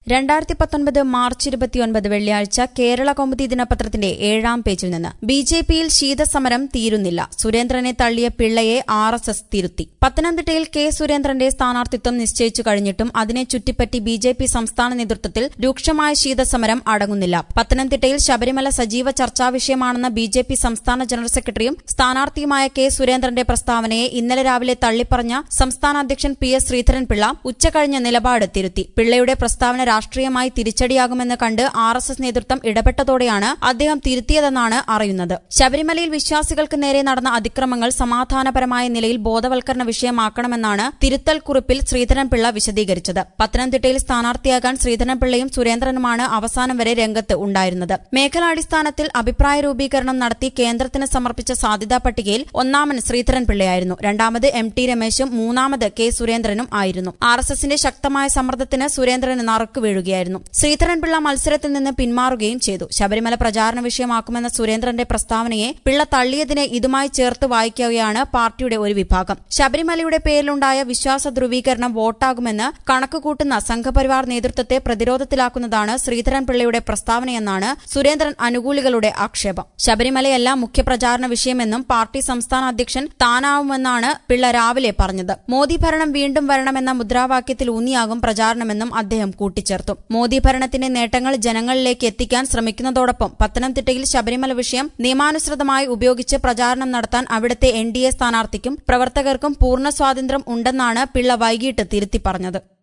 രണ്ടായിരത്തി പത്തൊൻപത് മാർച്ച് ഇരുപത്തിയൊൻപത് വെള്ളിയാഴ്ച കേരള കൗമുദി ദിനപത്രത്തിന്റെ ഏഴാം പേജിൽ നിന്ന് ബി ജെ പിയിൽ ശീതസമരം തീരുന്നില്ല സുരേന്ദ്രനെ തള്ളിയ പിള്ളയെ ആർ എസ് എസ് തിരുത്തി പത്തനംതിട്ടയിൽ കെ സുരേന്ദ്രന്റെ സ്ഥാനാർത്ഥിത്വം നിശ്ചയിച്ചു കഴിഞ്ഞിട്ടും അതിനെ ചുറ്റിപ്പറ്റി ബി ജെ പി സംസ്ഥാന നേതൃത്വത്തിൽ രൂക്ഷമായ ശീതസമരം അടങ്ങുന്നില്ല പത്തനംതിട്ടയിൽ ശബരിമല സജീവ ചർച്ചാ വിഷയമാണെന്ന ബി ജെ പി സംസ്ഥാന ജനറൽ സെക്രട്ടറിയും സ്ഥാനാർത്ഥിയുമായ കെ സുരേന്ദ്രന്റെ പ്രസ്താവനയെ ഇന്നലെ രാവിലെ തള്ളിപ്പറഞ്ഞ സംസ്ഥാന അധ്യക്ഷൻ പി എസ് ശ്രീധരൻപിള്ള ഉച്ചകഴിഞ്ഞ നിലപാട് തിരുത്തി പിള്ളയുടെ പ്രസ്താവന രാഷ്ട്രീയമായി തിരിച്ചടിയാകുമെന്ന് കണ്ട് ആർ എസ് എസ് നേതൃത്വം ഇടപെട്ടതോടെയാണ് അദ്ദേഹം തിരുത്തിയതെന്നാണ് അറിയുന്നത് ശബരിമലയിൽ വിശ്വാസികൾക്ക് നേരെ നടന്ന അതിക്രമങ്ങൾ സമാധാനപരമായ നിലയിൽ ബോധവൽക്കരണ വിഷയമാക്കണമെന്നാണ് തിരുത്തൽ കുറിപ്പിൽ ശ്രീധരൻപിള്ള വിശദീകരിച്ചത് പത്തനംതിട്ടയിൽ സ്ഥാനാർത്ഥിയാകാൻ ശ്രീധരൻപിള്ളയും സുരേന്ദ്രനുമാണ് അവസാനം വരെ രംഗത്ത് ഉണ്ടായിരുന്നത് മേഖലാടിസ്ഥാനത്തിൽ അഭിപ്രായ രൂപീകരണം നടത്തി കേന്ദ്രത്തിന് സമർപ്പിച്ച സാധ്യതാ പട്ടികയിൽ ഒന്നാമൻ ശ്രീധരൻപിള്ളയായിരുന്നു രണ്ടാമത് എം ടി രമേശും മൂന്നാമത് കെ സുരേന്ദ്രനും ആയിരുന്നു ആർ എസ് എസിന്റെ ശക്തമായ സമ്മർദ്ദത്തിന് സുരേന്ദ്രന് നറുക്ക് വീഴുകയായിരുന്നു ശ്രീധരൻപിള്ള മത്സരത്തിൽ നിന്ന് പിന്മാറുകയും ചെയ്തു ശബരിമല പ്രചാരണ വിഷയമാക്കുമെന്ന സുരേന്ദ്രന്റെ പ്രസ്താവനയെ പിള്ള തള്ളിയതിനെ ഇതുമായി ചേർത്ത് വായിക്കുകയാണ് പാർട്ടിയുടെ ഒരു വിഭാഗം ശബരിമലയുടെ പേരിലുണ്ടായ വിശ്വാസ ധ്രുവീകരണം വോട്ടാകുമെന്ന് കണക്കുകൂട്ടുന്ന സംഘപരിവാർ നേതൃത്വത്തെ പ്രതിരോധത്തിലാക്കുന്നതാണ് ശ്രീധരൻപിള്ളയുടെ പ്രസ്താവനയെന്നാണ് സുരേന്ദ്രൻ അനുകൂലികളുടെ ആക്ഷേപം ശബരിമലയല്ല മുഖ്യപ്രചാരണ വിഷയമെന്നും പാർട്ടി സംസ്ഥാന അധ്യക്ഷൻ താനാവുമെന്നാണ് പിള്ള രാവിലെ പറഞ്ഞത് മോദി ഭരണം വീണ്ടും വരണമെന്ന മുദ്രാവാക്യത്തിൽ ഊന്നിയാകും പ്രചാരണമെന്നും അദ്ദേഹം കൂട്ടിച്ചേർത്തു മോദി ഭരണത്തിന്റെ നേട്ടങ്ങൾ ജനങ്ങളിലേക്ക് എത്തിക്കാൻ ശ്രമിക്കുന്നതോടൊപ്പം പത്തനംതിട്ടയിൽ ശബരിമല വിഷയം നിയമാനുസൃതമായി ഉപയോഗിച്ച് പ്രചാരണം നടത്താൻ അവിടുത്തെ എൻ ഡി എ സ്ഥാനാർത്ഥിക്കും പ്രവർത്തകർക്കും പൂർണ്ണ സ്വാതന്ത്ര്യം ഉണ്ടെന്നാണ് പിള്ള വൈകിട്ട് തിരുത്തി പറഞ്ഞത്